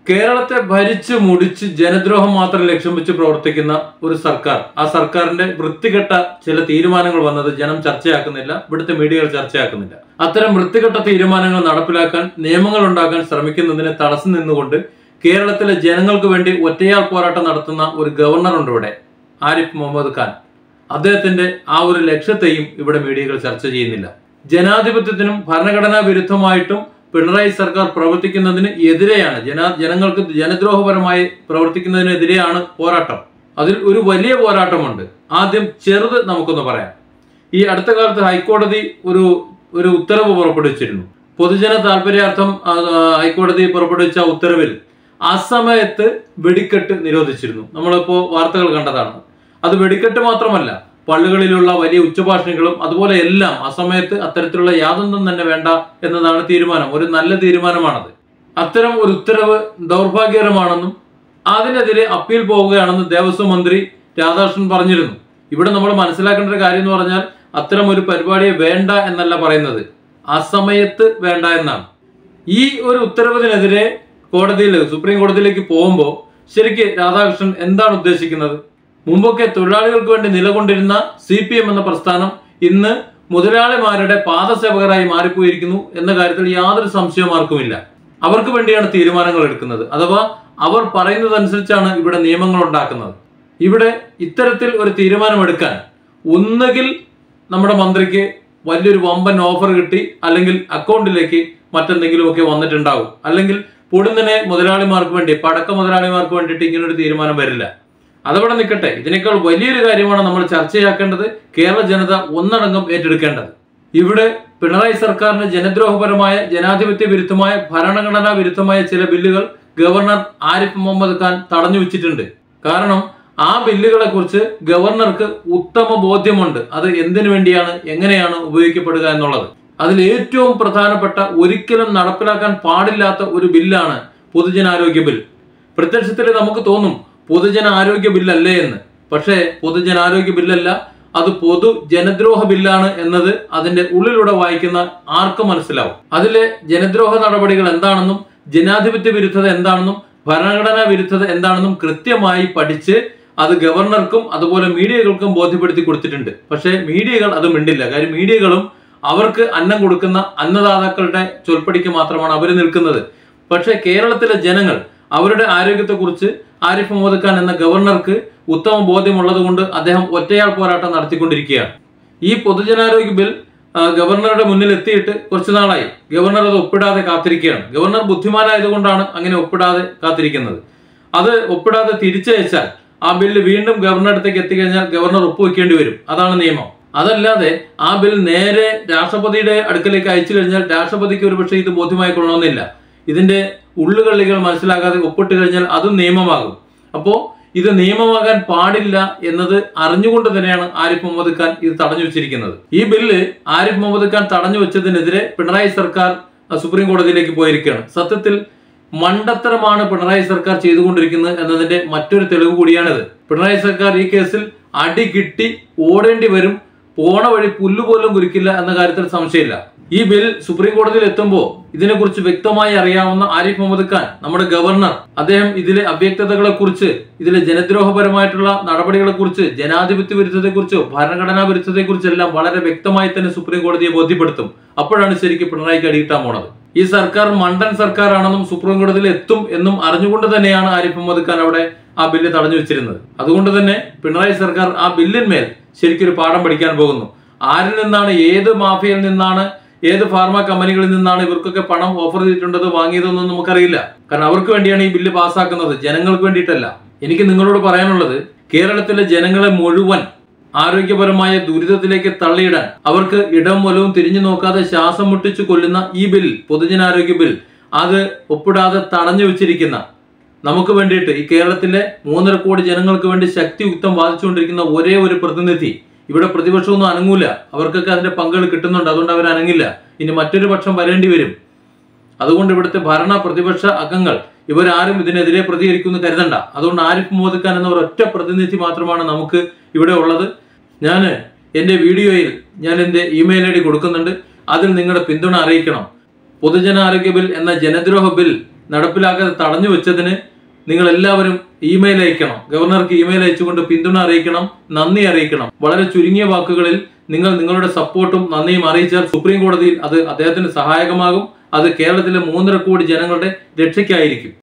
കേരളത്തെ ഭരിച്ചു മുടിച്ച് ജനദ്രോഹം മാത്രം ലക്ഷ്യം വെച്ച് പ്രവർത്തിക്കുന്ന ഒരു സർക്കാർ ആ സർക്കാരിന്റെ വൃത്തികെട്ട ചില തീരുമാനങ്ങൾ വന്നത് ജനം ചർച്ചയാക്കുന്നില്ല ഇവിടുത്തെ മീഡിയകൾ ചർച്ചയാക്കുന്നില്ല അത്തരം വൃത്തികെട്ട തീരുമാനങ്ങൾ നടപ്പിലാക്കാൻ നിയമങ്ങൾ ഉണ്ടാക്കാൻ ശ്രമിക്കുന്നതിന് തടസ്സം നിന്നുകൊണ്ട് കേരളത്തിലെ ജനങ്ങൾക്ക് വേണ്ടി ഒറ്റയാൾ പോരാട്ടം നടത്തുന്ന ഒരു ഗവർണർ ഉണ്ട് ഇവിടെ ആരിഫ് മുഹമ്മദ് ഖാൻ അദ്ദേഹത്തിന്റെ ആ ഒരു ലക്ഷ്യത്തെയും ഇവിടെ മീഡിയകൾ ചർച്ച ചെയ്യുന്നില്ല ജനാധിപത്യത്തിനും ഭരണഘടനാ വിരുദ്ധമായിട്ടും പിണറായി സർക്കാർ പ്രവർത്തിക്കുന്നതിന് എതിരെയാണ് ജന ജനങ്ങൾക്ക് ജനദ്രോഹപരമായി പ്രവർത്തിക്കുന്നതിനെതിരെയാണ് പോരാട്ടം അതിൽ ഒരു വലിയ പോരാട്ടമുണ്ട് ആദ്യം ചെറുത് നമുക്കൊന്ന് പറയാം ഈ അടുത്ത കാലത്ത് ഹൈക്കോടതി ഒരു ഒരു ഉത്തരവ് പുറപ്പെടുവിച്ചിരുന്നു പൊതുജന താല്പര്യാർത്ഥം ആ, ആ, ഹൈക്കോടതി പുറപ്പെടുവിച്ച ഉത്തരവിൽ അസമയത്ത് വെടിക്കെട്ട് നിരോധിച്ചിരുന്നു നമ്മളിപ്പോ വാർത്തകൾ കണ്ടതാണ് അത് വെടിക്കെട്ട് മാത്രമല്ല പള്ളികളിലുള്ള വലിയ ഉച്ചഭാഷണികളും അതുപോലെ എല്ലാം അസമയത്ത് അത്തരത്തിലുള്ള യാതൊന്നും തന്നെ വേണ്ട എന്നതാണ് തീരുമാനം ഒരു നല്ല തീരുമാനമാണത് അത്തരം ഒരു ഉത്തരവ് ദൗർഭാഗ്യകരമാണെന്നും അതിനെതിരെ അപ്പീൽ പോവുകയാണെന്ന് ദേവസ്വം മന്ത്രി രാധാകൃഷ്ണൻ പറഞ്ഞിരുന്നു ഇവിടെ നമ്മൾ മനസ്സിലാക്കേണ്ട ഒരു കാര്യം എന്ന് പറഞ്ഞാൽ അത്തരം ഒരു പരിപാടിയെ വേണ്ട എന്നല്ല പറയുന്നത് അസമയത്ത് വേണ്ട എന്നാണ് ഈ ഒരു ഉത്തരവിനെതിരെ കോടതിയിൽ സുപ്രീം കോടതിയിലേക്ക് പോകുമ്പോൾ ശരിക്ക് രാധാകൃഷ്ണൻ എന്താണ് ഉദ്ദേശിക്കുന്നത് മുമ്പൊക്കെ തൊഴിലാളികൾക്ക് വേണ്ടി നിലകൊണ്ടിരുന്ന സി പി എം എന്ന പ്രസ്ഥാനം ഇന്ന് മുതലാളിമാരുടെ പാദസേവകരായി മാറിപ്പോയിരിക്കുന്നു എന്ന കാര്യത്തിൽ യാതൊരു സംശയവും ആർക്കുമില്ല അവർക്ക് വേണ്ടിയാണ് തീരുമാനങ്ങൾ എടുക്കുന്നത് അഥവാ അവർ പറയുന്നതനുസരിച്ചാണ് ഇവിടെ നിയമങ്ങൾ ഉണ്ടാക്കുന്നത് ഇവിടെ ഇത്തരത്തിൽ ഒരു തീരുമാനമെടുക്കാൻ ഒന്നുകിൽ നമ്മുടെ മന്ത്രിക്ക് വലിയൊരു വമ്പൻ ഓഫർ കിട്ടി അല്ലെങ്കിൽ അക്കൗണ്ടിലേക്ക് മറ്റെന്തെങ്കിലുമൊക്കെ വന്നിട്ടുണ്ടാവും അല്ലെങ്കിൽ പൊടുന്നനെ മുതലാളിമാർക്ക് വേണ്ടി പടക്ക മുതലാളിമാർക്ക് വേണ്ടിയിട്ട് ഇങ്ങനൊരു തീരുമാനം വരില്ല അതവിടെ നിൽക്കട്ടെ ഇതിനേക്കാൾ വലിയൊരു കാര്യമാണ് നമ്മൾ ചർച്ചയാക്കേണ്ടത് കേരള ജനത ഒന്നടങ്കം ഏറ്റെടുക്കേണ്ടത് ഇവിടെ പിണറായി സർക്കാരിന് ജനദ്രോഹപരമായ ജനാധിപത്യ വിരുദ്ധമായ ഭരണഘടനാ വിരുദ്ധമായ ചില ബില്ലുകൾ ഗവർണർ ആരിഫ് മുഹമ്മദ് ഖാൻ തടഞ്ഞു വെച്ചിട്ടുണ്ട് കാരണം ആ ബില്ലുകളെ കുറിച്ച് ഗവർണർക്ക് ഉത്തമ ബോധ്യമുണ്ട് അത് എന്തിനു വേണ്ടിയാണ് എങ്ങനെയാണ് ഉപയോഗിക്കപ്പെടുക എന്നുള്ളത് അതിൽ ഏറ്റവും പ്രധാനപ്പെട്ട ഒരിക്കലും നടപ്പിലാക്കാൻ പാടില്ലാത്ത ഒരു ബില്ലാണ് പൊതുജനാരോഗ്യ ബിൽ പ്രത്യക്ഷത്തിൽ നമുക്ക് തോന്നും പൊതുജനാരോഗ്യ ബില്ലല്ലേ എന്ന് പക്ഷേ പൊതുജനാരോഗ്യ ബില്ലല്ല അത് പൊതു ജനദ്രോഹ ബില്ലാണ് എന്നത് അതിന്റെ ഉള്ളിലൂടെ വായിക്കുന്ന ആർക്കും മനസ്സിലാവും അതിലെ ജനദ്രോഹ നടപടികൾ എന്താണെന്നും ജനാധിപത്യ വിരുദ്ധത എന്താണെന്നും ഭരണഘടനാ വിരുദ്ധത എന്താണെന്നും കൃത്യമായി പഠിച്ച് അത് ഗവർണർക്കും അതുപോലെ മീഡിയകൾക്കും ബോധ്യപ്പെടുത്തി കൊടുത്തിട്ടുണ്ട് പക്ഷേ മീഡിയകൾ അത് മിണ്ടില്ല കാര്യം മീഡിയകളും അവർക്ക് അന്നം കൊടുക്കുന്ന അന്നദാതാക്കളുടെ ചൊൽപ്പടിക്ക് മാത്രമാണ് അവർ നിൽക്കുന്നത് പക്ഷേ കേരളത്തിലെ ജനങ്ങൾ അവരുടെ ആരോഗ്യത്തെക്കുറിച്ച് ആരിഫ് മുഹമ്മദ് ഖാൻ എന്ന ഗവർണർക്ക് ഉത്തമ ബോധ്യമുള്ളത് കൊണ്ട് അദ്ദേഹം ഒറ്റയാൾ പോരാട്ടം നടത്തിക്കൊണ്ടിരിക്കുകയാണ് ഈ പൊതുജനാരോഗ്യ ബിൽ ആ, ഗവർണറുടെ മുന്നിൽ എത്തിയിട്ട് കുറച്ചു നാളായി ഗവർണർ അത് ഒപ്പിടാതെ കാത്തിരിക്കുകയാണ് ഗവർണർ ബുദ്ധിമാനായതുകൊണ്ടാണ് അങ്ങനെ ഒപ്പിടാതെ കാത്തിരിക്കുന്നത് അത് ഒപ്പിടാതെ തിരിച്ചയച്ചാൽ ആ ബില്ല് വീണ്ടും ഗവർണറുടെ അടുത്തേക്ക് എത്തിക്കഴിഞ്ഞാൽ ഗവർണർ ഒപ്പുവെക്കേണ്ടി വരും അതാണ് നിയമം അതല്ലാതെ ആ ബിൽ നേരെ രാഷ്ട്രപതിയുടെ അടുക്കലേക്ക് അയച്ചു കഴിഞ്ഞാൽ രാഷ്ട്രപതിക്ക് ഒരുപക്ഷെ ഇത് ബോധ്യമായി കൊള്ളണമെന്നില്ല ഇതിന്റെ ഉള്ളുകളികൾ മനസ്സിലാകാതെ ഒപ്പിട്ട് കഴിഞ്ഞാൽ അതും നിയമമാകും അപ്പോ ഇത് നിയമമാകാൻ പാടില്ല എന്നത് അറിഞ്ഞുകൊണ്ട് തന്നെയാണ് ആരിഫ് മുഹമ്മദ് ഖാൻ ഇത് തടഞ്ഞു വെച്ചിരിക്കുന്നത് ഈ ബില്ല് ആരിഫ് മുഹമ്മദ് ഖാൻ തടഞ്ഞു വെച്ചതിനെതിരെ പിണറായി സർക്കാർ അഹ്, സുപ്രീം കോടതിയിലേക്ക് പോയിരിക്കുകയാണ് സത്യത്തിൽ മണ്ടത്തരമാണ് പിണറായി സർക്കാർ ചെയ്തുകൊണ്ടിരിക്കുന്നത് എന്നതിന്റെ മറ്റൊരു തെളിവ് കൂടിയാണിത് പിണറായി സർക്കാർ ഈ കേസിൽ അടി കിട്ടി ഓടേണ്ടി വരും പോണ വഴി പുല്ലുപോലും കുരിക്കില്ല എന്ന കാര്യത്തിൽ സംശയമില്ല ഈ ബിൽ സുപ്രീം കോടതിയിൽ എത്തുമ്പോൾ ഇതിനെക്കുറിച്ച് വ്യക്തമായി അറിയാവുന്ന ആരിഫ് മുഹമ്മദ് ഖാൻ നമ്മുടെ ഗവർണർ അദ്ദേഹം ഇതിലെ അവ്യക്തതകളെ കുറിച്ച് ഇതിലെ ജനദ്രോഹപരമായിട്ടുള്ള നടപടികളെ കുറിച്ച് ജനാധിപത്യ വിരുദ്ധതയെക്കുറിച്ചോ ഭരണഘടനാ വിരുദ്ധതയെക്കുറിച്ചോ എല്ലാം വളരെ വ്യക്തമായി തന്നെ സുപ്രീം കോടതിയെ ബോധ്യപ്പെടുത്തും അപ്പോഴാണ് ശരിക്കും പിണറായിക്ക് അടിയിട്ടാൻ പോണത് ഈ സർക്കാർ മണ്ടൻ സർക്കാരാണെന്നും സുപ്രീം കോടതിയിൽ എത്തും എന്നും അറിഞ്ഞുകൊണ്ട് തന്നെയാണ് ആരിഫ് മുഹമ്മദ് ഖാൻ അവിടെ ആ ബില്ല് തടഞ്ഞു വെച്ചിരുന്നത് അതുകൊണ്ട് തന്നെ പിണറായി സർക്കാർ ആ ബില്ലിന്മേൽ ശരിക്കൊരു പാഠം പഠിക്കാൻ പോകുന്നു ആരിൽ നിന്നാണ് ഏത് മാഫിയയിൽ നിന്നാണ് ഏത് ഫാർമ കമ്പനികളിൽ നിന്നാണ് ഇവർക്കൊക്കെ പണം ഓഫർ ചെയ്തിട്ടുണ്ടത് വാങ്ങിയതെന്നും നമുക്കറിയില്ല കാരണം അവർക്ക് വേണ്ടിയാണ് ഈ ബില്ല് പാസ്സാക്കുന്നത് ജനങ്ങൾക്ക് വേണ്ടിയിട്ടല്ല എനിക്ക് നിങ്ങളോട് പറയാനുള്ളത് കേരളത്തിലെ ജനങ്ങളെ മുഴുവൻ ആരോഗ്യപരമായ ദുരിതത്തിലേക്ക് തള്ളിയിടാൻ അവർക്ക് ഇടം വലവും തിരിഞ്ഞു നോക്കാതെ ശ്വാസം മുട്ടിച്ചു കൊല്ലുന്ന ഈ ബിൽ പൊതുജനാരോഗ്യ ബിൽ അത് ഒപ്പിടാതെ തടഞ്ഞു വെച്ചിരിക്കുന്ന നമുക്ക് വേണ്ടിയിട്ട് ഈ കേരളത്തിലെ മൂന്നര കോടി ജനങ്ങൾക്ക് വേണ്ടി ശക്തിയുക്തം വാദിച്ചുകൊണ്ടിരിക്കുന്ന ഒരേ ഒരു പ്രതിനിധി ഇവിടെ പ്രതിപക്ഷമൊന്നും അനങ്ങൂല അവർക്കൊക്കെ അതിന്റെ പങ്കുകൾ കിട്ടുന്നുണ്ട് അതുകൊണ്ട് അവർ അനങ്ങില്ല ഇനി മറ്റൊരു പക്ഷം വരേണ്ടി വരും അതുകൊണ്ട് ഇവിടുത്തെ ഭരണ പ്രതിപക്ഷ അംഗങ്ങൾ ഇവരാരും ഇതിനെതിരെ പ്രതികരിക്കുമെന്ന് കരുതണ്ട അതുകൊണ്ട് ആരിഫ് മുഹമ്മദ് ഖാൻ എന്ന ഒരൊറ്റ പ്രതിനിധി മാത്രമാണ് നമുക്ക് ഇവിടെ ഉള്ളത് ഞാൻ എൻ്റെ വീഡിയോയിൽ ഞാൻ എൻ്റെ ഇമെയിൽ ഐ ഡി കൊടുക്കുന്നുണ്ട് അതിൽ നിങ്ങളുടെ പിന്തുണ അറിയിക്കണം പൊതുജനാരോഗ്യ ബിൽ എന്ന ജനദ്രോഹ ബിൽ നടപ്പിലാക്കാതെ തടഞ്ഞു വെച്ചതിന് നിങ്ങൾ എല്ലാവരും ഇമെയിൽ അയക്കണം ഗവർണർക്ക് ഇമെയിൽ അയച്ചുകൊണ്ട് പിന്തുണ അറിയിക്കണം നന്ദി അറിയിക്കണം വളരെ ചുരുങ്ങിയ വാക്കുകളിൽ നിങ്ങൾ നിങ്ങളുടെ സപ്പോർട്ടും നന്ദിയും അറിയിച്ചാൽ സുപ്രീം കോടതിയിൽ അത് അദ്ദേഹത്തിന് സഹായകമാകും അത് കേരളത്തിലെ മൂന്നര കോടി ജനങ്ങളുടെ രക്ഷയ്ക്കായിരിക്കും